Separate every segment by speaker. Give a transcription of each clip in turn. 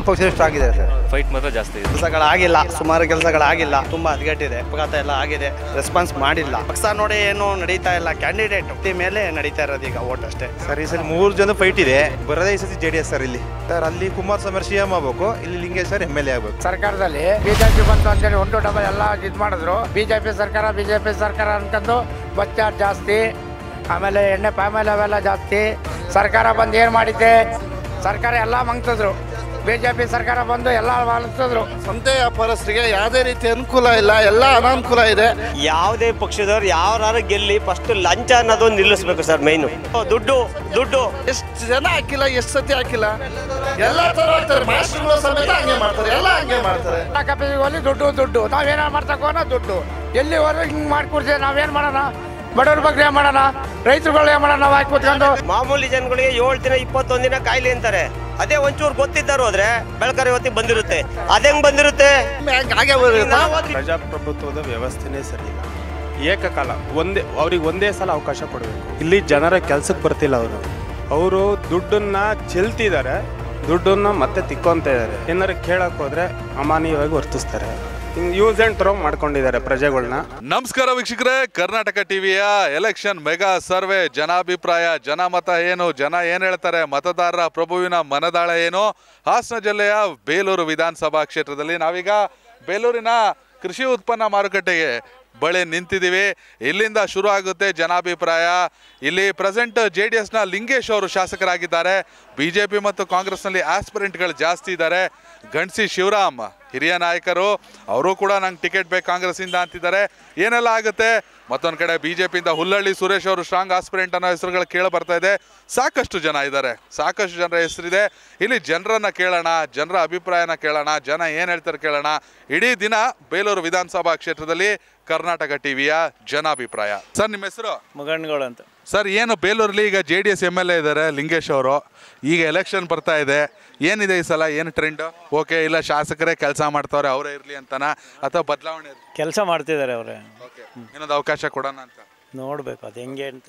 Speaker 1: ಪಕ್ಷ ಸ್ಟ್ರಾಂಗ್ ಇದೆ sir
Speaker 2: fight ಮಾತ್ರ ಜಾಸ್ತಿ ಇದೆ
Speaker 3: ಕೆಲಸಗಳಾಗಿಲ್ಲ ಸುಮಾರು ಕೆಲಸಗಳಾಗಿಲ್ಲ ತುಂಬಾ ಹದಗೆಟ್ಟಿದೆ ಅಪಘಾತ ಎಲ್ಲ ಆಗಿದೆ ರೆಸ್ಪಾನ್ಸ್ ಮಾಡಿಲ್ಲ ಪಕ್ಷ ನೋಡಿ ಏನು ನಡೀತಾ ಇಲ್ಲ ಕ್ಯಾಂಡಿಡೇಟ್ ಮೇಲೆ ನಡೀತಾ ಇರೋದು ಈಗ ಓಟ್ ಅಷ್ಟೇ
Speaker 4: ಸರ್ ಈ ಸಲ ಮೂರು ಜನ ಫೈಟ್ ಇದೆ ಬರೋದೇ ಈ ಸತಿ ಜೆ ಡಿ ಎಸ್ ಸರ್ ಇಲ್ಲಿ ಸರ್ ಅಲ್ಲಿ ಕುಮಾರಸ್ವಾಮಿ ಸಿ ಎಂ ಆಗ್ಬೇಕು ಇಲ್ಲಿ Lingesh sir M L A ಆಗ್ಬೇಕು
Speaker 5: ಸರ್ಕಾರದಲ್ಲಿ ಬಿಜೆಪಿ ಬಂತು ಅಂತೇಳಿ ಒಂದು ಡಬಲ್ ಎಲ್ಲ ಇದು ಮಾಡಿದ್ರು ಬಿಜೆಪಿ ಸರ್ಕಾರ ಬಿಜೆಪಿ ಸರ್ಕಾರ ಅನ್ಕೊಂಡು ಬಸ್ ಚಾರ್ಜ್ ಜಾಸ್ತಿ ಆಮೇಲೆ ಎಣ್ಣೆ ಪಾಮೇಲೆ ಅವೆಲ್ಲ ಜಾಸ್ತಿ ಸರ್ಕಾರ ಬಂದು ಏನು ಮಾಡಿದ್ದೆ ಸರ್ಕಾರ ಎಲ್ಲ ಮಂಗ್ತಿದ್ರು ಬಿಜೆಪಿ ಸರ್ಕಾರ ಬಂದು ಎಲ್ಲ ಮಾಡಿಸಿದ್ರು
Speaker 3: ಸಂತೆ ವ್ಯಾಪಾರಸ್ಥರಿಗೆ ಯಾವುದೇ ರೀತಿ ಅನುಕೂಲ ಇಲ್ಲ ಎಲ್ಲ ಅನಾನುಕೂಲ ಇದೆ
Speaker 6: ಯಾವುದೇ ಪಕ್ಷದವ್ರು ಯಾರು ಗೆಲ್ಲಿ ಫಸ್ಟ್ ಲಂಚ ಅನ್ನೋದು ನಿಲ್ಲಿಸ್ಬೇಕು ಸರ್ ಮೈನು ದುಡ್ಡು ದುಡ್ಡು
Speaker 3: ಎಷ್ಟು ಜನ ಹಾಕಿಲ್ಲ ಎಷ್ಟು ಸತಿ ಹಾಕಿಲ್ಲ ಎಲ್ಲ ತರ ಹಾಕ್ತಾರೆ ಮಾಸ್ಟರ್ಗಳು ಸಮೇತ ಹಂಗೆ ಮಾಡ್ತಾರೆ ಎಲ್ಲ ಹಂಗೆ ಮಾಡ್ತಾರೆ
Speaker 5: ಕಪಿಲಿ ದುಡ್ಡು ದುಡ್ಡು ನಾವೇನ ಮಾಡ್ತಕೋನ ದುಡ್ಡು ಎಲ್ಲಿವರೆಗೂ ಹಿಂಗೆ ಮಾಡ್ಕೊಡ್ತೀವಿ ನಾವೇನು ಮಾಡೋಣ ಬಡವ್ರ ಬಗ್ಗೆ ಏನು ಮಾಡೋಣ ರೈತರುಗಳು ಏನು ಮಾಡೋಣ ನಾವು ಹಾಕಿ ಕೂತ್ಕೊಂಡು
Speaker 6: ಮಾಮೂಲಿ ಜನಗಳಿಗೆ ಏಳು ದಿನ ಇಪ್ಪತ್ತೊಂದು ದಿನ ಕಾಯಿಲೆ ಅಂತಾರೆ ಅದೇ ಒಂಚೂರು ಗೊತ್ತಿದ್ದಾರು ಹೋದ್ರೆ ಬೆಳಕರಿ ಹೊತ್ತಿಗೆ ಬಂದಿರುತ್ತೆ ಅದೆಂಗ್ ಬಂದಿರುತ್ತೆ
Speaker 3: ಹಾಗೆ ಬರುತ್ತೆ
Speaker 6: ನಾವು ಹೋದ್ರೆ
Speaker 7: ಪ್ರಜಾಪ್ರಭುತ್ವದ ವ್ಯವಸ್ಥೆನೇ ಸರಿ ಇಲ್ಲ ಏಕಕಾಲ ಒಂದೇ ಅವ್ರಿಗೆ ಒಂದೇ ಸಲ ಅವಕಾಶ ಕೊಡಬೇಕು ಇಲ್ಲಿ ಜನರ ಕೆಲ್ಸಕ್ಕೆ ಬರ್ತಿಲ್ಲ ಅವರು ಅವರು ದುಡ್ಡನ್ನ ಚೆಲ್ತಿದ್ದಾರೆ ದುಡ್ಡನ್ನ ಮತ್ತೆ ತಿಕ್ಕೊಂತ ಇದ್ದಾರೆ ಏನಾರು ಕೇಳಕ್ ಹೋದ್ರೆ ಅಮಾನೀಯವಾಗಿ ವರ್ತಿಸ್ತಾರೆ ಹಿಂಗೆ ಯೂಸ್ ಆ್ಯಂಡ್ ಥ್ರೋ ಮಾಡ್ಕೊಂಡಿದ್ದಾರೆ ಪ್ರಜೆಗಳನ್ನ
Speaker 8: ನಮಸ್ಕಾರ ವೀಕ್ಷಕರೇ ಕರ್ನಾಟಕ ಟಿವಿಯ ಎಲೆಕ್ಷನ್ ಮೆಗಾ ಸರ್ವೆ ಜನಾಭಿಪ್ರಾಯ ಜನಮತ ಏನು ಜನ ಏನ್ ಹೇಳ್ತಾರೆ ಮತದಾರರ ಪ್ರಭುವಿನ ಮನದಾಳ ಏನು ಹಾಸನ ಜಿಲ್ಲೆಯ ಬೇಲೂರು ವಿಧಾನಸಭಾ ಕ್ಷೇತ್ರದಲ್ಲಿ ನಾವೀಗ ಬೇಲೂರಿನ ಕೃಷಿ ಉತ್ಪನ್ನ ಮಾರುಕಟ್ಟೆಗೆ ಬಳಿ ನಿಂತಿದ್ದೀವಿ ಇಲ್ಲಿಂದ ಶುರು ಆಗುತ್ತೆ ಜನಾಭಿಪ್ರಾಯ ಇಲ್ಲಿ ಪ್ರೆಸೆಂಟ್ ಜೆ ಡಿ ಎಸ್ನ ಲಿಂಗೇಶ್ ಅವರು ಶಾಸಕರಾಗಿದ್ದಾರೆ ಬಿ ಜೆ ಪಿ ಮತ್ತು ಕಾಂಗ್ರೆಸ್ನಲ್ಲಿ ಆಸ್ಪಿರೆಂಟ್ಗಳು ಜಾಸ್ತಿ ಇದ್ದಾರೆ ಗಣಸಿ ಶಿವರಾಮ್ ಹಿರಿಯ ನಾಯಕರು ಅವರು ಕೂಡ ನಂಗೆ ಟಿಕೆಟ್ ಬೇಕು ಕಾಂಗ್ರೆಸ್ಸಿಂದ ಅಂತಿದ್ದಾರೆ ಏನೆಲ್ಲ ಆಗುತ್ತೆ ಮತ್ತೊಂದು ಕಡೆ ಬಿ ಜೆ ಪಿಯಿಂದ ಹುಲ್ಲಳ್ಳಿ ಸುರೇಶ್ ಅವರು ಸ್ಟ್ರಾಂಗ್ ಆಸ್ಪಿರೆಂಟ್ ಅನ್ನೋ ಹೆಸರುಗಳು ಕೇಳಿ ಬರ್ತಾ ಇದೆ ಸಾಕಷ್ಟು ಜನ ಇದ್ದಾರೆ ಸಾಕಷ್ಟು ಜನರ ಹೆಸರಿದೆ ಇಲ್ಲಿ ಜನರನ್ನ ಕೇಳೋಣ ಜನರ ಅಭಿಪ್ರಾಯನ ಕೇಳೋಣ ಜನ ಏನು ಹೇಳ್ತಾರೆ ಕೇಳೋಣ ಇಡೀ ದಿನ ಬೇಲೂರು ವಿಧಾನಸಭಾ ಕ್ಷೇತ್ರದಲ್ಲಿ ಕರ್ನಾಟಕ ಟಿವಿಯ ಜನಾಭಿಪ್ರಾಯ ಸರ್ ನಿಮ್ಮ ಹೆಸರು
Speaker 3: ಮಗಣ್ಗಳು ಅಂತ
Speaker 8: ಸರ್ ಏನು ಬೇಲೂರಲ್ಲಿ ಈಗ J D S M L A ಇದ್ದಾರೆ ಲಿಂಗೇಶ್ ಅವರು ಈಗ ಎಲೆಕ್ಷನ್ ಬರ್ತಾ ಇದೆ ಏನಿದೆ ಈ ಸಲ ಏನು ಟ್ರೆಂಡ್ ಓಕೆ ಇಲ್ಲ ಶಾಸಕರೇ ಕೆಲಸ ಮಾಡ್ತಾವ್ರೆ ಅವರೇ ಇರಲಿ ಅಂತನಾ ಅಥವಾ ಬದಲಾವಣೆ ಇರ್ಲಿ
Speaker 3: ಕೆಲಸ ಮಾಡ್ತಿದ್ದಾರೆ ಅವರೇ
Speaker 8: ಓಕೆ ಇನ್ನೊಂದು ಅವಕಾಶ ಕೊಡೋಣ ಅಂತ
Speaker 3: ನೋಡ್ಬೇಕು ಅದು ಹೆಂಗೆ ಅಂತ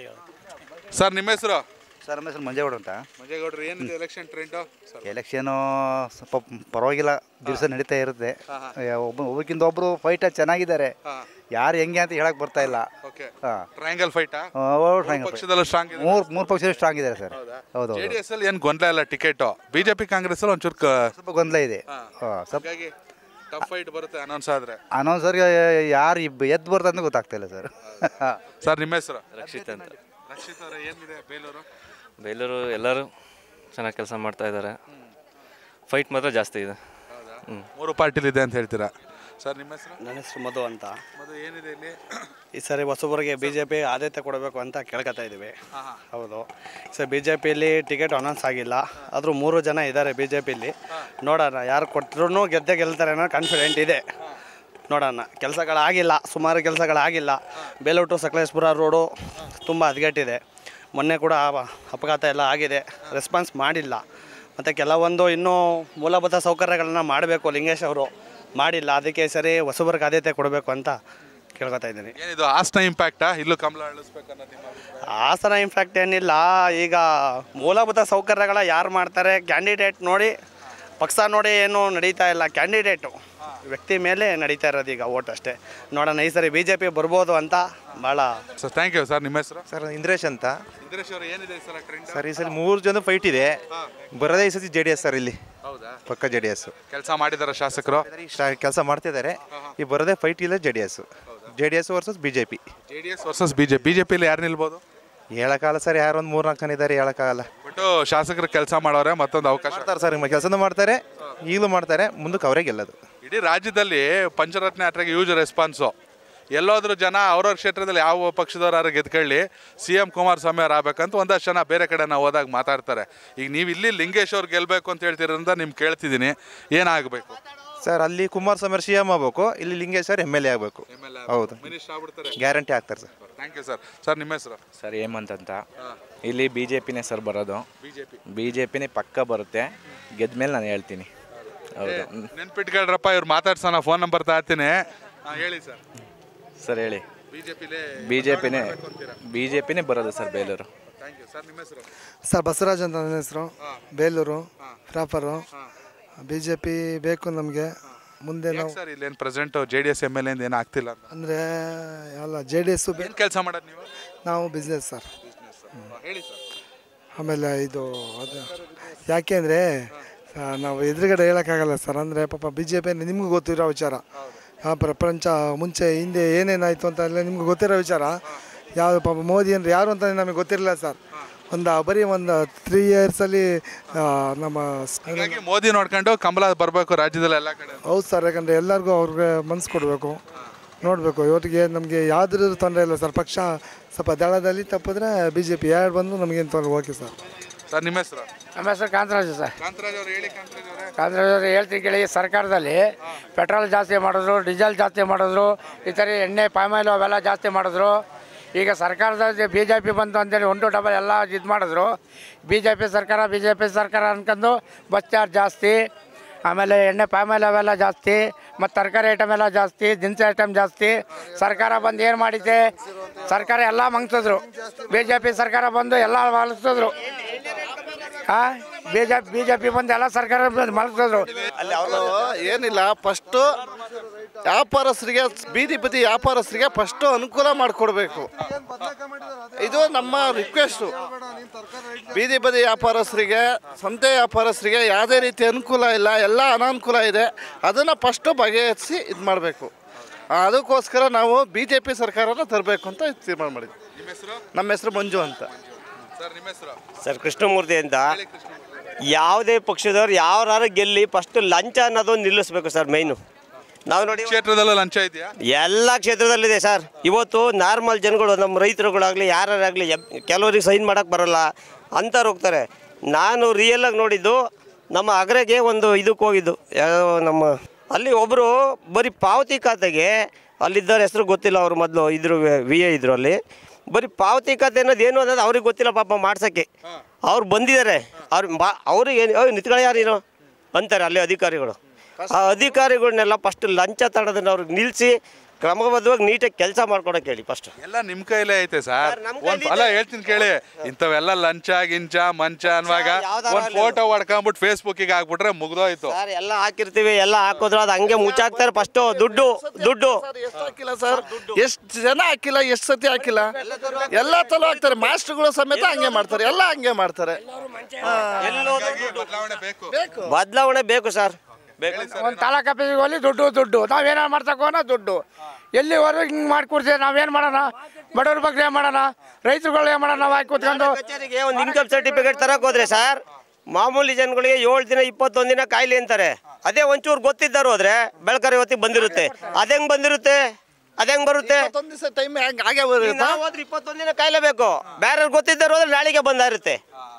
Speaker 8: ಸರ್ ನಿಮ್ಮ ಹೆಸರು
Speaker 1: ಸರ್ ನಮ್ಮ ಹೆಸರು ಮಂಜೇಗೌಡ ಅಂತ
Speaker 8: ಮಂಜೇಗೌಡ್ರು ಏನಿದೆ ಎಲೆಕ್ಷನ್ ಟ್ರೆಂಡು ಸರ್
Speaker 1: ಎಲೆಕ್ಷನು ಸ್ವಲ್ಪ ಪರವಾಗಿಲ್ಲ ದಿವಸ ನಡೀತಾ ಇರುತ್ತೆ ಒಬ್ಬ ಒಬ್ಬಕ್ಕಿಂತ ಒಬ್ರು ಫೈಟ್ ಚೆನ್ನಾಗಿದ್ದಾರೆ ಯಾರು ಹೆಂಗೆ ಅಂತ ಹೇಳಕ್ ಬರ್ತಾ ಇಲ್ಲ
Speaker 8: ಓಕೆ
Speaker 1: ಹಾಂ
Speaker 8: ಟ್ರಯಾಂಗಲ್ ಫೈಟಾ
Speaker 1: ಟ್ರಯಾಂಗಲ್
Speaker 8: ಪಕ್ಷದಲ್ಲೂ ಸ್ಟ್ರಾಂಗ್ ಇದೆ
Speaker 1: ಮೂರು ಮೂರು ಪಕ್ಷ ಸ್ಟ್ರಾಂಗ್ ಇದ್ದಾರೆ ಸರ್ ಹೌದು
Speaker 8: ಜೆ ಡಿ ಎಸ್ ಅಲ್ಲಿ ಏನು ಗೊಂದಲ ಇಲ್ಲ ಟಿಕೆಟ್ ಬಿಜೆಪಿ ಕಾಂಗ್ರೆಸ್ ಅಲ್ಲಿ ಒಂಚೂರು ಕ-
Speaker 1: ಸ್ವಲ್ಪ ಗೊಂದಲ ಇದೆ
Speaker 8: ಹಾಂ.
Speaker 1: ಹಾಂ ಸ್ವಲ್ಪ
Speaker 8: ಹಾಗಾಗಿ ಟಫ್ ಫೈಟ್ ಬರುತ್ತೆ ಅನೌನ್ಸ್ ಆದ್ರೆ
Speaker 1: ಅನೌನ್ಸರ್ಗೆ ಯಾರು ಎದ್ದು ಬರ್ತಾ ಅಂತ ಗೊತ್ತಾಗ್ತಾ ಇಲ್ಲ ಸರ್
Speaker 8: ಸರ್ ನಿಮ್ಮ ಹೆಸರು
Speaker 2: ರಕ್ಷಿತ್ ಅಂತ
Speaker 8: ರಕ್ಷಿತ್ ಅವರೇ ಏನಿದೆ ಬೇಲೂರು
Speaker 2: ಬೇಲೂರು ಎಲ್ಲರೂ ಚೆನ್ನಾಗಿ ಕೆಲಸ ಮಾಡ್ತಾ ಇದ್ದಾರೆ ಫೈಟ್ ಮಾತ್ರ ಜಾಸ್ತಿ ಇದೆ ಹ್ಞೂ
Speaker 8: ಮೂರು ಪಾರ್ಟಿಲಿ ಇದೆ ಅಂತ ಹೇಳ್ತೀರಾ ಸರ್ ನಿಮ್ಮ ಹೆಸರು
Speaker 3: ನನ್ನ ಹೆಸರು ಮಧು ಅಂತ
Speaker 8: ಮದು ಏನಿದೆ ಇಲ್ಲಿ
Speaker 3: ಈ ಸರಿ ಹೊಸಬರಿಗೆ ಬಿ ಜೆ ಪಿ ಆದ್ಯತೆ ಕೊಡಬೇಕು ಅಂತ ಕೇಳ್ಕೊತಾ ಇದ್ದೀವಿ ಹೌದು ಸರ್ ಬಿ ಜೆ ಪಿಲಿ ಟಿಕೆಟ್ ಅನೌನ್ಸ್ ಆಗಿಲ್ಲ ಆದರೂ ಮೂರು ಜನ ಇದ್ದಾರೆ ಬಿ ಜೆ ಪಿಲಿ ನೋಡೋಣ ಯಾರು ಕೊಟ್ಟರು ಗೆದ್ದೆ ಗೆಲ್ತಾರೆ ಅನ್ನೋ ಕಾನ್ಫಿಡೆಂಟ್ ಇದೆ ನೋಡೋಣ ಕೆಲಸಗಳಾಗಿಲ್ಲ ಸುಮಾರು ಕೆಲಸಗಳಾಗಿಲ್ಲ ಬೇಲೂರು ಟು ಸಕಲೇಶ್ಪುರ ರೋಡು ತುಂಬ ಹದಗೆಟ್ಟಿದೆ ಮೊನ್ನೆ ಕೂಡ ಅಪ- ಅಪಘಾತ ಎಲ್ಲ ಆಗಿದೆ ರೆಸ್ಪಾನ್ಸ್ ಮಾಡಿಲ್ಲ ಮತ್ತು ಕೆಲವೊಂದು ಇನ್ನೂ ಮೂಲಭೂತ ಸೌಕರ್ಯಗಳನ್ನ ಮಾಡಬೇಕು ಲಿಂಗೇಶ್ ಅವರು ಮಾಡಿಲ್ಲ ಅದಕ್ಕೆ ಈ ಸರಿ ಹೊಸಬರಿಗೆ ಆದ್ಯತೆ ಕೊಡಬೇಕು ಅಂತ ಕೇಳ್ಕೊತಾ ಇದ್ದೀನಿ
Speaker 8: ಏನಿದು ಆಸ್ನ ಇಂಪ್ಯಾಕ್ಟಾ ಇಲ್ಲೂ ಕಮಲ ಅಳಿಸ್ಬೇಕು ಅನ್ನೋದು ನಿಮ್ಮ ಅಭಿಪ್ರಾಯ?
Speaker 3: ಹಾಸನ ಇಂಫ್ಯಾಕ್ಟ್ ಏನಿಲ್ಲ ಈಗ ಮೂಲಭೂತ ಸೌಕರ್ಯಗಳ ಯಾರು ಮಾಡ್ತಾರೆ ಕ್ಯಾಂಡಿಡೇಟ್ ನೋಡಿ ಪಕ್ಷ ನೋಡಿ ಏನು ನಡೀತಾ ಇಲ್ಲ ಕ್ಯಾಂಡಿಡೇಟು ವ್ಯಕ್ತಿ ಮೇಲೆ ನಡೀತಾ ಇರೋದು ಈಗ ಓಟ್ ಅಷ್ಟೇ ನೋಡೋಣ ಈ ಸರಿ ಬಿ ಜೆ ಪಿ ಬರ್ಬೋದು ಅಂತ ಭಾಳ
Speaker 8: ಸರ್ ಥ್ಯಾಂಕ್ ಯು ಸರ್ ನಿಮ್ಮ ಹೆಸರು
Speaker 4: ಸರ್ ಇಂದ್ರೇಶ್ ಅಂತ
Speaker 8: ಇಂದ್ರೇಶ್ ಅವರು ಏನಿದೆ ಸರ್ ಟ್ರೆಂಡ್
Speaker 4: ಸರ್ ಈ ಸಲ ಮೂರು ಜನ ಫೈಟ್ ಇದೆ ಬರೋದೇ ಈ ಸತಿ ಜೆ ಡಿ ಎಸ್ ಸರ್ ಇಲ್ಲಿ
Speaker 8: ಹೌದಾ
Speaker 4: ಪಕ್ಕ ಜೆ ಡಿ ಎಸ್
Speaker 8: ಕೆಲಸ ಮಾಡಿದಾರ ಶಾಸಕರು
Speaker 4: ಕೆಲಸ ಮಾಡ್ತಿದ್ದಾರೆ ಈ ಬರೋದೇ ಫೈಟ್ ಇಲ್ಲ J D S J D S versus B J P
Speaker 8: J D S versus BJP ಬಿಜೆಪಿಲಿ ಯಾರು ನಿಲ್ಬೋದು
Speaker 4: ಹೇಳಕ್ಕಾಗಲ್ಲ ಸರ್ ಯಾರು ಒಂದು ಮೂರು ನಾಲ್ಕು ಜನ ಇದ್ದಾರೆ ಹೇಳಕ್ಕಾಗಲ್ಲ
Speaker 8: ಬಟ್ ಶಾಸಕರು ಕೆಲಸ ಮಾಡೋರೆ ಮತ್ತೊಂದು ಅವಕಾಶ
Speaker 4: ಮಾಡ್ತಾರೆ ಸರ್ ಕೆಲಸನೂ ಮಾಡ್ತಾರೆ ಈಗಲೂ ಮಾಡ್ತಾರೆ ಮುಂದಕ್ಕೆ ಅವರೇ ಗೆಲ್ಲೋದು
Speaker 8: ಇಡೀ ರಾಜ್ಯದಲ್ಲಿ ಪಂಚರತ್ನ ಯಾತ್ರೆಗೆ ಯೂಸ್ ರೆಸ್ಪಾನ್ಸು ಎಲ್ಲೋದ್ರೂ ಜನ ಅವ್ರವ್ರ ಕ್ಷೇತ್ರದಲ್ಲಿ ಯಾವ ಪಕ್ಷದವ್ರು ಗೆದ್ಕೊಳ್ಳಿ ಸಿ ಎಂ ಕುಮಾರಸ್ವಾಮಿ ಅವ್ರು ಆಗ್ಬೇಕಂತ ಒಂದಷ್ಟು ಜನ ಬೇರೆ ಕಡೆ ನಾವು ಹೋದಾಗ ಮಾತಾಡ್ತಾರೆ ಈಗ ನೀವು ಇಲ್ಲಿ ಲಿಂಗೇಶ್ ಅವ್ರು ಗೆಲ್ಬೇಕು ಅಂತ ಹೇಳ್ತಿರೋದ್ರಿಂದ ನಿಮ್ಗೆ ಕೇಳ್ತಿದ್ದೀನಿ ಏನಾಗಬೇಕು
Speaker 4: ಸರ್ ಅಲ್ಲಿ ಕುಮಾರಸ್ವಾಮಿ ಸಿ ಎಂ ಆಗಬೇಕು ಇಲ್ಲಿ Lingesh sir M L A ಆಗಬೇಕು ಹೌದು
Speaker 8: ಮಿನಿಸ್ಟರ್ ಆಗ್ಬಿಡ್ತಾರೆ
Speaker 4: ಗ್ಯಾರಂಟಿ ಆಗ್ತಾರೆ sir
Speaker 8: thank you sir sir ನಿಮ್ಮ ಹೆಸರು
Speaker 9: ಸರ್ ಹೇಮಂತ್ ಅಂತ ಇಲ್ಲಿ ಬಿ ಜೆ ಪಿನೇ ಸರ್ ಬರೋದು
Speaker 8: ಬಿಜೆಪಿ
Speaker 9: ಬಿ ಜೆ ಪಿನೇ ಪಕ್ಕ ಬರುತ್ತೆ ಗೆದ್ದ ಮೇಲೆ ನಾನು ಹೇಳ್ತೀನಿ ಹೌದು ಹ್ಮ್.
Speaker 8: ನೆನ್ಪಿಟ್ಕೊಳ್ರಪ್ಪ ಇವ್ರು ಮಾತಾಡ್ಸೋಣ ಫೋನ್ ನಂಬರ್ ತಾತೀನಿ ಹೇಳಿ ಸರ್
Speaker 9: ಸರ್ ಹೇಳಿ
Speaker 8: ಬಿಜೆಪಿಲೇ
Speaker 9: ಬಿ ಜೆ ಪಿನೇ ಬಿ ಜೆ ಪಿನೇ ಬರೋದು sir Belur
Speaker 8: thank you sir ನಿಮ್ಮ ಹೆಸರು
Speaker 10: ಸರ್ ಬಸವರಾಜ್ ಅಂತ ನನ್ನ ಹೆಸರು Belur proper B J P ಬೇಕು ನಮಗೆ ಮುಂದೆ ನಾವು
Speaker 8: ಸರ್ ಇಲ್ಲೇನು present J D S M L ಏನು ಆಗ್ತಿಲ್ಲ ಅಂತ
Speaker 10: ಅಂದರೆ ಅಲ್ಲ ಜೆ ಡಿ ಎಸ್ಸು
Speaker 8: ಏನು ಕೆಲಸ ಮಾಡೋದು ನೀವು
Speaker 10: ನಾವು ಬಿಸ್ನೆಸ್ ಸರ್
Speaker 8: ಹೇಳಿ ಸರ್
Speaker 10: ಆಮೇಲೆ ಇದು ಅದು ಯಾಕೆ ಅಂದರೆ ನಾವು ಎದುರುಗಡೆ ಹೇಳೋಕ್ಕಾಗಲ್ಲ ಸರ್ ಅಂದರೆ ಪಾಪ ಬಿ ಜೆ ಪಿ ನಿಮ್ಗೆ ಗೊತ್ತಿರೋ ವಿಚಾರ ಆ ಪ್ರಪಂಚ ಮುಂಚೆ ಹಿಂದೆ ಏನೇನಾಯಿತು ಅಂತ ಎಲ್ಲ ನಿಮ್ಗೆ ಗೊತ್ತಿರೋ ವಿಚಾರ ಯಾವ ಪಾಪ ಮೋದಿ ಅಂದ್ರೆ ಯಾರು ಅಂತ ನಮಗೆ ಗೊತ್ತಿರಲಿಲ್ಲ ಸರ್ ಒಂದು ಬರೀ ಒಂದು ತ್ರೀ ಇಯರ್ಸಲ್ಲಿ ನಮ್ಮ
Speaker 8: ಹಾಗಾಗಿ ಮೋದಿ ನೋಡ್ಕೊಂಡು ಕಮಲ ಬರಬೇಕು ರಾಜ್ಯದಲ್ಲಿ ಎಲ್ಲ ಕಡೆ
Speaker 10: ಹೌದು ಸರ್ ಯಾಕಂದರೆ ಎಲ್ಲರಿಗೂ ಅವ್ರಿಗೆ ಮನ್ಸು ಕೊಡಬೇಕು ನೋಡಬೇಕು ಇವತ್ತಿಗೆ ನಮಗೆ ಯಾವುದ್ರ ತೊಂದರೆ ಇಲ್ಲ ಸರ್ ಪಕ್ಷ ಸ್ವಲ್ಪ ದಳದಲ್ಲಿ ತಪ್ಪಿದ್ರೆ ಬಿ ಜೆ ಪಿ ಎರಡು ಬಂದು ನಮಗೇನು ತೊಂದರೆ ಓಕೆ ಸರ್
Speaker 8: ಸರ್ ನಿಮ್ಮ ಹೆಸರು
Speaker 5: ನಮ್ಮ ಹೆಸರು ಕಾಂತರಾಜು ಸರ್
Speaker 8: ಕಾಂತರಾಜ್ ಅವ್ರು ಹೇಳಿ ಕಾಂತರಾಜ್ ಅವರೇ
Speaker 5: ಕಾಂತರಾಜ್ ಅವರು ಹೇಳ್ತೀನಿ ಕೇಳಿ ಸರ್ಕಾರದಲ್ಲಿ ಪೆಟ್ರೋಲ್ ಜಾಸ್ತಿ ಮಾಡಿದ್ರು ಡೀಸೆಲ್ ಜಾಸ್ತಿ ಮಾಡಿದ್ರು ಈ ಥರ ಎಣ್ಣೆ ಪಾಮಾಯಿಲು ಅವೆಲ್ಲ ಜಾಸ್ತಿ ಮಾಡಿದ್ರು ಈಗ ಸರ್ಕಾರದ ಬಿ ಜೆ ಪಿ ಬಂತು ಅಂತೇಳಿ ಒಂದು ಡಬಲ್ ಎಲ್ಲ ಇದು ಮಾಡಿದ್ರು ಬಿ ಜೆ ಪಿ ಸರ್ಕಾರ ಬಿ ಜೆ ಪಿ ಸರ್ಕಾರ ಅನ್ಕೊಂಡು ಬಸ್ ಚಾರ್ಜ್ ಜಾಸ್ತಿ ಆಮೇಲೆ ಎಣ್ಣೆ ಪಾಮಾಯಿಲ್ ಅವೆಲ್ಲ ಜಾಸ್ತಿ ಮತ್ತು ತರಕಾರಿ ಐಟಮ್ ಎಲ್ಲ ಜಾಸ್ತಿ ದಿನಸಿ ಐಟಮ್ ಜಾಸ್ತಿ ಸರ್ಕಾರ ಬಂದು ಏನು ಮಾಡಿದೆ ಸರ್ಕಾರ ಎಲ್ಲ ಮಂಗ್ಸಿದ್ರು ಬಿ ಜೆ ಪಿ ಸರ್ಕಾರ ಬಂದು ಎಲ್ಲ ಮಲಗಿಸಿದ್ರು ಹಾಂ B J B J P ಬಂದು ಎಲ್ಲ ಸರ್ಕಾರ ಮಲಗಿಸಿದ್ರು
Speaker 11: ಅಲ್ಲಿ ಅವರು ಏನಿಲ್ಲ ಫಸ್ಟು ವ್ಯಾಪಾರಸ್ಥರಿಗೆ ಬೀದಿ ಬದಿ ವ್ಯಾಪಾರಸ್ಥರಿಗೆ ಫಸ್ಟು ಅನುಕೂಲ ಮಾಡಿಕೊಡ್ಬೇಕು ಇದು ನಮ್ಮ ರಿಕ್ವೆಸ್ಟು ಬೀದಿ ಬದಿ ವ್ಯಾಪಾರಸ್ಥರಿಗೆ ಸಂತೆ ವ್ಯಾಪಾರಸ್ಥರಿಗೆ ಯಾವುದೇ ರೀತಿ ಅನುಕೂಲ ಇಲ್ಲ ಎಲ್ಲ ಅನಾನುಕೂಲ ಇದೆ ಅದನ್ನು ಫಸ್ಟು ಬಗೆಹರಿಸಿ ಇದು ಮಾಡಬೇಕು ಅದಕ್ಕೋಸ್ಕರ ನಾವು ಬಿ ಜೆ ಪಿ ಸರ್ಕಾರನ ತರಬೇಕು ಅಂತ ತೀರ್ಮಾನ ಮಾಡಿದ್ವಿ ನಮ್ಮ ಹೆಸರು ಮಂಜು ಅಂತ
Speaker 8: ಸರ್ ನಿಮ್ಮ ಹೆಸರು
Speaker 6: ಸರ್ ಕೃಷ್ಣಮೂರ್ತಿ ಅಂತ ಯಾವುದೇ ಪಕ್ಷದವ್ರು ಯಾರು ಗೆಲ್ಲಿ ಫಸ್ಟ್ ಲಂಚ ಅನ್ನೋದೊಂದು ನಿಲ್ಲಿಸ್ಬೇಕು ಸರ್ ಮೈನು ನಾವು ನೋಡಿ
Speaker 8: ಕ್ಷೇತ್ರದಲ್ಲೂ ಲಂಚ ಇದೆಯಾ
Speaker 6: ಎಲ್ಲ ಕ್ಷೇತ್ರದಲ್ಲಿದೆ ಸರ್ ಇವತ್ತು ನಾರ್ಮಲ್ ಜನಗಳು ನಮ್ಮ ರೈತರುಗಳಾಗಲಿ ಯಾರಾಗಲಿ ಕೆಲವರಿಗೆ ಸೈನ್ ಮಾಡೋಕ್ಕೆ ಬರಲ್ಲ ಅಂಥವ್ರು ಹೋಗ್ತಾರೆ ನಾನು ರಿಯಲಾಗಿ ನೋಡಿದ್ದು ನಮ್ಮ ಅಗ್ರೆಗೆ ಒಂದು ಇದಕ್ಕೆ ಹೋಗಿದ್ದು ಯಾವ ನಮ್ಮ ಅಲ್ಲಿ ಒಬ್ಬರು ಬರೀ ಪಾವತಿ ಖಾತೆಗೆ ಅಲ್ಲಿದ್ದವ್ರ ಹೆಸರು ಗೊತ್ತಿಲ್ಲ ಅವರು ಮೊದಲು ಇದ್ರು ವಿ ಎ ಇದ್ರು ಅಲ್ಲಿ ಬರೀ ಪಾವತಿ ಖಾತೆ ಅನ್ನೋದು ಏನು ಅನ್ನೋದು ಅವ್ರಿಗೆ ಗೊತ್ತಿಲ್ಲ ಪಾಪ ಮಾಡ್ಸೋಕ್ಕೆ ಅವ್ರು ಬಂದಿದ್ದಾರೆ ಅವ್ರು ಬಾ ಅವ್ರಿಗೆ ಏನು ಓಯ್ ನಿಂತ್ಕೊಳ್ಳಿ ಯಾರು ನೀನು ಅಂತಾರೆ ಅಲ್ಲಿ ಅಧಿಕಾರಿಗಳು ಆ ಅಧಿಕಾರಿಗಳನ್ನೆಲ್ಲ ಫಸ್ಟ್ ಲಂಚ ತಡೋದನ್ನ ಅವ್ರಿಗೆ ನಿಲ್ಲಿಸಿ ಕ್ರಮಬದ್ಧವಾಗಿ ನೀಟಾಗಿ ಕೆಲಸ ಮಾಡ್ಕೊಡಕ್ಕೆ ಹೇಳಿ ಫಸ್ಟ್
Speaker 8: ಎಲ್ಲ ನಿಮ್ ಕೈಲೇ ಐತೆ ಸರ್ ಒಂದ್ ಅಲ್ಲ ಹೇಳ್ತೀನಿ ಕೇಳಿ ಇಂಥವೆಲ್ಲ ಲಂಚ ಗಿಂಚ ಮಂಚ ಅನ್ನುವಾಗ
Speaker 6: ಯಾವ್ದಾರ
Speaker 8: ಒಂದ್ ಫೋಟೋ ಹೊಡ್ಕೊಂಬಿಟ್ಟು ಫೇಸ್ಬುಕ್ಕಿಗೆ ಹಾಕ್ಬಿಟ್ರೆ ಮುಗ್ದೋಯ್ತು
Speaker 6: ಸರ್ ಎಲ್ಲ ಹಾಕಿರ್ತೀವಿ ಎಲ್ಲ ಹಾಕಿದ್ರು ಅದು ಹಂಗೆ ಮುಚ್ಚಾಕ್ತಾರೆ ಫಸ್ಟು ದುಡ್ಡು ದುಡ್ಡು
Speaker 11: ಎಷ್ಟು ಹಾಕಿಲ್ಲ ಸರ್ ಎಷ್ಟು ಜನ ಹಾಕಿಲ್ಲ ಎಷ್ಟು ಸತಿ ಹಾಕಿಲ್ಲ ಎಲ್ಲ ತಲ ಹಾಕ್ತಾರೆ ಮಾಸ್ಟರ್ಗಳು ಸಮೇತ ಹಂಗೆ ಮಾಡ್ತಾರೆ ಎಲ್ಲ ಹಂಗೆ ಮಾಡ್ತಾರೆ
Speaker 8: ಬದಲಾವಣೆ ಬೇಕು
Speaker 6: ಬದಲಾವಣೆ ಬೇಕು ಸರ್ ಬೇಕು
Speaker 5: ಒಂದು ತಾಲೂಕು ಆಫೀಸಿಗೆ ಹೋಗಿ ದುಡ್ಡು ದುಡ್ಡು ನಾವೇನಾರು ಮಾಡ್ಸಕೋನ ದುಡ್ಡು ಎಲ್ಲಿವರೆಗೂ ಹಿಂಗೆ ಮಾಡ್ಕೊಡ್ತೀವಿ ನಾವೇನು ಮಾಡೋಣ ಬಡವ್ರ ಬಗ್ಗೆ ಏನು ಮಾಡೋಣ ರೈತರುಗಳು ಏನು ಮಾಡೋಣ ನಾವು ಹಾಕಿ ಕೂತ್ಕೊಂಡು
Speaker 6: ಕಚೇರಿಗೆ ಒಂದು ಇನ್ಕಮ್ ಸರ್ಟಿಫಿಕೇಟ್ ತರಕ್ ಹೋದ್ರೆ ಸರ್ ಮಾಮೂಲಿ ಜನಗಳಿಗೆ ಏಳು ದಿನ ಇಪ್ಪತ್ತೊಂದು ದಿನ ಕಾಯಿಲೆ ಅಂತಾರೆ ಅದೇ ಒಂಚೂರು ಗೊತ್ತಿದ್ದರು ಹೋದ್ರೆ ಬೆಳಕರಿ ಹೊತ್ತಿಗೆ ಬಂದಿರುತ್ತೆ ಅದೆಂಗ್ ಬಂದಿರುತ್ತೆ ಅದೆಂಗ್ ಬರುತ್ತೆ
Speaker 11: ಒಂದು ದಿವಸ ಟೈಮ್ ಹಾಗೆ ಬರುತ್ತೆ
Speaker 6: ನಾವು ಹೋದ್ರೆ ಇಪ್ಪತ್ತೊಂದು ದಿನ ಕಾಯಿಲೆ ಬೇಕು ಬೇರೆ ಗೊತ್ತಿದ್ದರು ಹೋದ್ರೆ ನಾಳೆಗೆ ಬಂದಿರುತ್ತೆ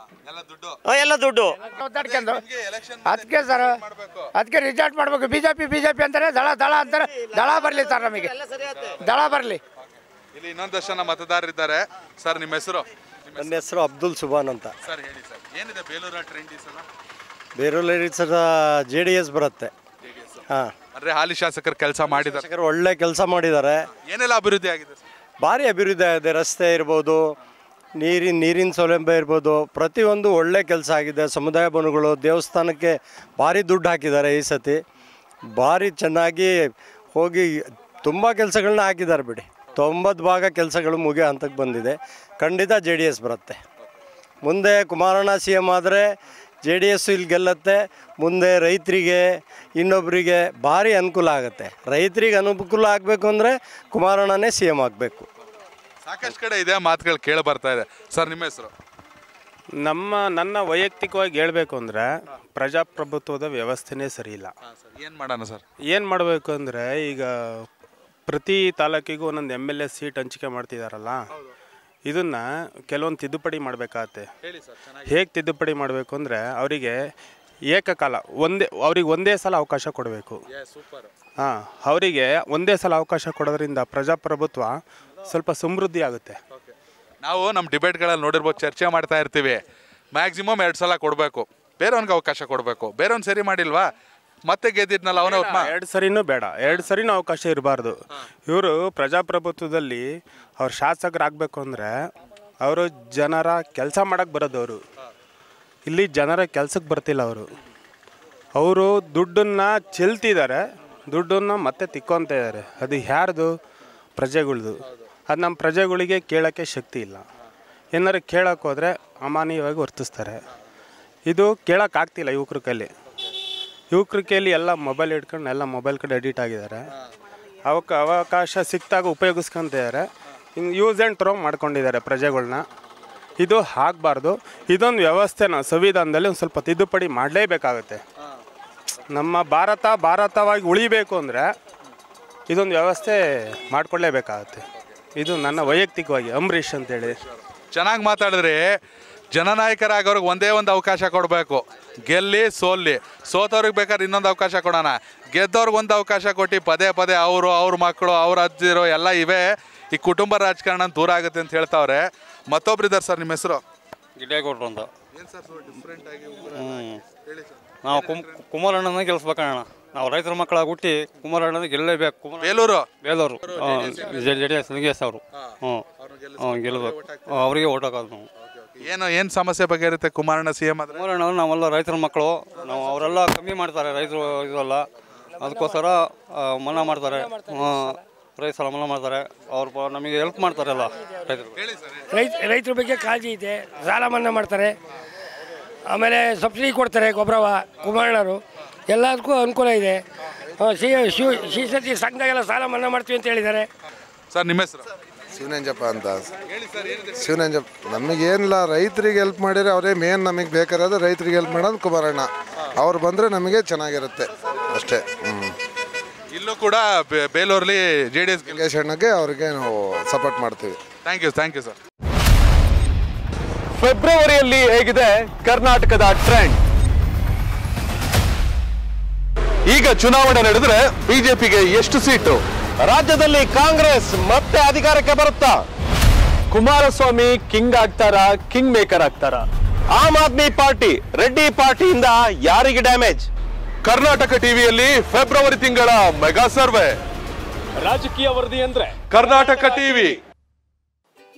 Speaker 6: ಎಲ್ಲ ದುಡ್ಡು
Speaker 5: ಒದ್ದಾಡ್ಕೊಂಡು ಅದಕ್ಕೆ ಸರ್ ಅದಕ್ಕೆ ರಿಸಲ್ಟ್ ಮಾಡಬೇಕು B J P B J P ಅಂತಾರೆ ದಳ ದಳ ಅಂತಾರೆ ದಳ ಬರಲಿ ಸರ್ ನಮಗೆ ದಳ ಬರಲಿ
Speaker 8: ಇಲ್ಲಿ ಇನ್ನೊಂದಷ್ಟು ಜನ ಮತದಾರರಿದ್ದಾರೆ ಸರ್ ನಿಮ್ಮ ಹೆಸರು
Speaker 3: ನನ್ನ ಹೆಸರು ಅಬ್ದುಲ್ ಸುಬಾನ್ ಅಂತ
Speaker 8: ಸರ್ ಹೇಳಿ ಸರ್ ಏನಿದೆ ಬೇಲೂರಿನ ಟ್ರೆಂಡ್ ಈ ಸಲ
Speaker 3: ಬೇರೂರಲ್ಲಿ ಸರ ಜೆ ಡಿ ಎಸ್ ಬರುತ್ತೆ ಹಾಂ
Speaker 8: ಅಂದ್ರೆ ಹಾಲಿ ಶಾಸಕರು ಕೆಲಸ ಮಾಡಿದ್ದಾರೆ
Speaker 3: ಶಾಸಕರು ಒಳ್ಳೆ ಕೆಲಸ ಮಾಡಿದ್ದಾರೆ
Speaker 8: ಏನೆಲ್ಲ ಅಭಿವೃದ್ಧಿ ಆಗಿದೆ ಸರ್
Speaker 3: ಭಾರಿ ಅಭಿವೃದ್ಧಿ ಆಗಿದೆ ರಸ್ತೆ ಇರ್ಬೋದು ನೀರಿನ ನೀರಿನ ಸೌಲಭ್ಯ ಇರ್ಬೋದು ಪ್ರತಿಯೊಂದು ಒಳ್ಳೆ ಕೆಲಸ ಆಗಿದೆ ಸಮುದಾಯ ಭವನಗಳು ದೇವಸ್ಥಾನಕ್ಕೆ ಭಾರಿ ದುಡ್ಡು ಹಾಕಿದ್ದಾರೆ ಈ ಸತಿ ಭಾರಿ ಚೆನ್ನಾಗಿ ಹೋಗಿ ತುಂಬ ಕೆಲಸಗಳನ್ನ ಹಾಕಿದ್ದಾರೆ ಬಿಡಿ ತೊಂಬತ್ತು ಭಾಗ ಕೆಲಸಗಳು ಮುಗಿಯೋ ಹಂತಕ್ಕೆ ಬಂದಿದೆ ಖಂಡಿತ ಜೆ ಡಿ ಎಸ್ ಬರುತ್ತೆ ಮುಂದೆ ಕುಮಾರಣ್ಣ ಸಿ ಎಮ್ ಆದರೆ ಜೆ ಡಿ ಎಸ್ ಇಲ್ಲಿ ಗೆಲ್ಲತ್ತೆ ಮುಂದೆ ರೈತರಿಗೆ ಇನ್ನೊಬ್ಬರಿಗೆ ಭಾರಿ ಅನುಕೂಲ ಆಗುತ್ತೆ ರೈತರಿಗೆ ಅನುಕೂಲ ಆಗಬೇಕು ಅಂದರೆ ಕುಮಾರಣ್ಣನೇ ಸಿ ಎಮ್ ಆಗಬೇಕು
Speaker 8: ಸಾಕಷ್ಟು ಕಡೆ ಇದೇ ಮಾತುಗಳು ಕೇಳಿ ಬರ್ತಾ ಇದೆ ಸರ್ ನಿಮ್ಮ ಹೆಸರು
Speaker 7: ನಮ್ಮ ನನ್ನ ವೈಯಕ್ತಿಕವಾಗಿ ಹೇಳಬೇಕು ಅಂದರೆ ಪ್ರಜಾಪ್ರಭುತ್ವದ ವ್ಯವಸ್ಥೆನೇ ಸರಿ ಇಲ್ಲ
Speaker 8: ಏನ್ ಮಾಡೋಣ ಸರ್
Speaker 7: ಏನು ಮಾಡಬೇಕು ಅಂದರೆ ಈಗ ಪ್ರತಿ ತಾಲೂಕಿಗೂ ಒಂದೊಂದು ಎಮ್ ಎಲ್ ಎ ಸೀಟ್ ಹಂಚಿಕೆ ಮಾಡ್ತಿದಾರಲ್ಲ ಇದನ್ನ ಕೆಲವೊಂದು ತಿದ್ದುಪಡಿ ಮಾಡಬೇಕಾಗತ್ತೆ ಹೇಗೆ ತಿದ್ದುಪಡಿ ಮಾಡಬೇಕು ಅಂದರೆ ಅವರಿಗೆ ಏಕಕಾಲ ಒಂದೇ ಅವ್ರಿಗೆ ಒಂದೇ ಸಲ ಅವಕಾಶ ಕೊಡಬೇಕು ಹಾಂ ಅವರಿಗೆ ಒಂದೇ ಸಲ ಅವಕಾಶ ಕೊಡೋದ್ರಿಂದ ಪ್ರಜಾಪ್ರಭುತ್ವ ಸ್ವಲ್ಪ ಸಮೃದ್ಧಿ ಆಗುತ್ತೆ
Speaker 8: ನಾವು ನಮ್ಮ ಡಿಬೇಟ್ಗಳಲ್ಲಿ ನೋಡಿರ್ಬೋದು ಚರ್ಚೆ ಮಾಡ್ತಾ ಇರ್ತೀವಿ ಮ್ಯಾಕ್ಸಿಮಮ್ ಎರಡು ಸಲ ಕೊಡಬೇಕು ಬೇರೆಯವ್ನಿಗೆ ಅವಕಾಶ ಕೊಡಬೇಕು ಬೇರೆಯವ್ನು ಸರಿ ಮಾಡಿಲ್ವಾ ಮತ್ತೆ ಗೆದ್ದಿದ್ನಲ್ಲ ಅವನೇ
Speaker 7: ಎರಡು ಸರಿನೂ ಬೇಡ ಎರಡು ಸರಿನೂ ಅವಕಾಶ ಇರಬಾರ್ದು ಇವರು ಪ್ರಜಾಪ್ರಭುತ್ವದಲ್ಲಿ ಅವ್ರು ಶಾಸಕರಾಗಬೇಕು ಅಂದರೆ ಅವರು ಜನರ ಕೆಲಸ ಮಾಡಕ್ಕೆ ಬರೋದು ಅವರು ಇಲ್ಲಿ ಜನರ ಕೆಲ್ಸಕ್ಕೆ ಬರ್ತಿಲ್ಲ ಅವರು ಅವರು ದುಡ್ಡನ್ನು ಚೆಲ್ತಿದ್ದಾರೆ ದುಡ್ಡನ್ನು ಮತ್ತೆ ತಿಕ್ಕೊಂತ ಇದ್ದಾರೆ ಅದು ಯಾರ್ದು ಪ್ರಜೆಗಳ್ದು ಅದು ನಮ್ಮ ಪ್ರಜೆಗಳಿಗೆ ಕೇಳೋಕ್ಕೆ ಶಕ್ತಿ ಇಲ್ಲ ಏನಾರು ಕೇಳೋಕೆ ಹೋದರೆ ಅಮಾನೀಯವಾಗಿ ವರ್ತಿಸ್ತಾರೆ ಇದು ಕೇಳೋಕ್ಕಾಗ್ತಿಲ್ಲ ಯುವಕ್ರ ಕೈಲಿ ಯುವಕ್ರ ಕೈಲಿ ಎಲ್ಲ ಮೊಬೈಲ್ ಹಿಡ್ಕೊಂಡು ಎಲ್ಲ ಮೊಬೈಲ್ ಕಡೆ ಅಡಿಟ್ ಆಗಿದ್ದಾರೆ ಅವಕ್ಕೆ ಅವಕಾಶ ಸಿಕ್ತಾಗ ಉಪಯೋಗಿಸ್ಕೊಂತಿದ್ದಾರೆ ಹಿಂಗೆ ಯೂಸ್ ಆ್ಯಂಡ್ ಥ್ರೋ ಮಾಡ್ಕೊಂಡಿದ್ದಾರೆ ಪ್ರಜೆಗಳ್ನ ಇದು ಆಗಬಾರ್ದು ಇದೊಂದು ವ್ಯವಸ್ಥೆನ ಸಂವಿಧಾನದಲ್ಲಿ ಒಂದು ಸ್ವಲ್ಪ ತಿದ್ದುಪಡಿ ಮಾಡಲೇಬೇಕಾಗುತ್ತೆ ನಮ್ಮ ಭಾರತ ಭಾರತವಾಗಿ ಉಳಿಬೇಕು ಅಂದರೆ ಇದೊಂದು ವ್ಯವಸ್ಥೆ ಮಾಡಿಕೊಳ್ಳೇಬೇಕಾಗುತ್ತೆ ಇದು ನನ್ನ ವೈಯಕ್ತಿಕವಾಗಿ ಅಂಬರೀಷ್ ಅಂತೇಳಿ
Speaker 8: ಚೆನ್ನಾಗಿ ಮಾತಾಡಿದ್ರಿ ಜನನಾಯಕರಾಗೋರ್ಗೆ ಒಂದೇ ಒಂದು ಅವಕಾಶ ಕೊಡಬೇಕು ಗೆಲ್ಲಿ ಸೋಲ್ಲಿ ಸೋತವ್ರಿಗೆ ಬೇಕಾದ್ರೆ ಇನ್ನೊಂದು ಅವಕಾಶ ಕೊಡೋಣ ಗೆದ್ದವ್ರಿಗೆ ಒಂದು ಅವಕಾಶ ಕೊಟ್ಟು ಪದೇ ಪದೇ ಅವರು ಅವ್ರ ಮಕ್ಕಳು ಅವ್ರ ಅಜ್ಜಿರು ಎಲ್ಲ ಇವೆ ಈ ಕುಟುಂಬ ರಾಜಕಾರಣ ದೂರ ಆಗುತ್ತೆ ಅಂತ ಹೇಳ್ತಾವ್ರೆ ಮತ್ತೊಬ್ರು ಇದ್ದಾರೆ ಸರ್ ನಿಮ್ಮ ಹೆಸರು
Speaker 12: ಗಿಡ್ಡೇಗೌಡ್ರು ಅಂತ ಹ್ಞೂ ನಾವು ಕುಮ್ ಕುಮಾರಣ್ಣನ ಗೆಲ್ಲಿಸ್ಬೇಕಣ್ಣ ನಾವು ರೈತರ ಮಕ್ಕಳಾಗಿ ಹುಟ್ಟಿ ಕುಮಾರಣ್ಣನ ಗೆಲ್ಲಲೇಬೇಕು Kumara
Speaker 8: Belur
Speaker 12: Belur J D S Ningesh ಅವರು ಹ್ಞೂ ಹ್ಞೂ ಗೆಲ್ಲಬೇಕು ಅವರಿಗೆ ಓಟ್ ಹಾಕೋದು ನಾವು
Speaker 8: ಏನು ಏನು ಸಮಸ್ಯೆ ಬಗ್ಗೆ ಇರುತ್ತೆ ಕುಮಾರಣ್ಣ ಸಿ ಎಂ ಆದ್ರೆ
Speaker 12: ಕುಮಾರಣ್ಣ ನಾವೆಲ್ಲ ರೈತರ ಮಕ್ಕಳು ನಾವು ಅವರೆಲ್ಲ ಕಮ್ಮಿ ಮಾಡ್ತಾರೆ ರೈತರು ಇದೆಲ್ಲ ಅದಕ್ಕೋಸ್ಕರ ಆ, ಮನ್ನಾ ಮಾಡ್ತಾರೆ ರೈತ ಸಾಲ ಮನ್ನಾ ಮಾಡ್ತಾರೆ ಅವ್ರು ಪ- ನಮಗೆ ಹೆಲ್ಪ್ ಮಾಡ್ತಾರಲ್ಲ ರೈತರು
Speaker 5: ರೈತ ರೈತರ ಬಗ್ಗೆ ಕಾಳಜಿ ಇದೆ ಸಾಲ ಮನ್ನಾ ಮಾಡ್ತಾರೆ ಆಮೇಲೆ ಸಬ್ಸಿಡಿ ಕೊಡ್ತಾರೆ ಗೊಬ್ಬರವ ಕುಮಾರಣ್ಣರು ಎಲ್ಲದಕ್ಕೂ ಅನುಕೂಲ ಇದೆ ಆ, ಸಿ ಶಿವ ಶ್ರೀಸತಿ ಸಂಘದಾಗೆಲ್ಲ ಸಾಲ ಮನ್ನಾ ಮಾಡ್ತೀವಿ ಅಂತ ಹೇಳಿದ್ದಾರೆ
Speaker 8: ಸರ್ ನಿಮ್ಮ ಹೆಸರು
Speaker 13: ಶಿವನಂಜಪ್ಪ ಅಂತ ಶಿವನಂಜಪ್ಪ ನಮಗೇನಿಲ್ಲ ರೈತರಿಗೆ ಹೆಲ್ಪ್ ಮಾಡಿದ್ರೆ ಅವರೇ ಮೇನ್ ನಮಗೆ ಬೇಕಾಗಿರೋದು ರೈತರಿಗೆ ಹೆಲ್ಪ್ ಮಾಡೋದು ಕುಮಾರಣ್ಣ ಅವ್ರು ಬಂದರೆ ನಮಗೆ ಚೆನ್ನಾಗಿರುತ್ತೆ ಅಷ್ಟೇ ಹ್ಞೂ
Speaker 8: ಇಲ್ಲೂ ಕೂಡ ಬೆ- ಬೇಲೂರಲ್ಲಿ ಜೆ ಡಿ ಎಸ್
Speaker 13: ಲಿಂಗೇಶ್ ಅಣ್ಣಗೆ ಅವ್ರಿಗೆ ನಾವು ಸಪೋರ್ಟ್ ಮಾಡ್ತೀವಿ
Speaker 8: thank you thank you sir
Speaker 14: ಫೆಬ್ರವರಿಯಲ್ಲಿ ಹೇಗಿದೆ ಕರ್ನಾಟಕದ ಟ್ರೆಂಡ್ ಈಗ ಚುನಾವಣೆ ನಡೆದ್ರೆ ಬಿಜೆಪಿಗೆ ಎಷ್ಟು ಸೀಟು ರಾಜ್ಯದಲ್ಲಿ ಕಾಂಗ್ರೆಸ್ ಮತ್ತೆ ಅಧಿಕಾರಕ್ಕೆ ಬರುತ್ತಾ ಕುಮಾರಸ್ವಾಮಿ ಕಿಂಗ್ ಆಗ್ತಾರ ಕಿಂಗ್ ಮೇಕರ್ ಆಗ್ತಾರ ಆಮ್ ಆದ್ಮಿ ಪಾರ್ಟಿ ರೆಡ್ಡಿ ಪಾರ್ಟಿಯಿಂದ ಯಾರಿಗೆ ಡ್ಯಾಮೇಜ್ ಕರ್ನಾಟಕ ಟಿವಿಯಲ್ಲಿ ಫೆಬ್ರವರಿ ತಿಂಗಳ ಮೆಗಾ ಸರ್ವೆ ರಾಜಕೀಯ ವರದಿ ಅಂದ್ರೆ ಕರ್ನಾಟಕ ಟಿವಿ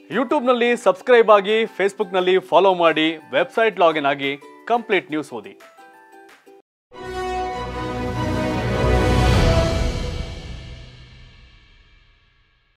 Speaker 14: ಯೂಟ್ಯೂಬ್ನಲ್ಲಿ ಸಬ್ಸ್ಕ್ರೈಬ್ ಆಗಿ ಫೇಸ್ಬುಕ್ನಲ್ಲಿ ಫಾಲೋ ಮಾಡಿ ವೆಬ್ಸೈಟ್ ಲಾಗಿನ್ ಆಗಿ ಕಂಪ್ಲೀಟ್ ನ್ಯೂಸ್ ಓದಿ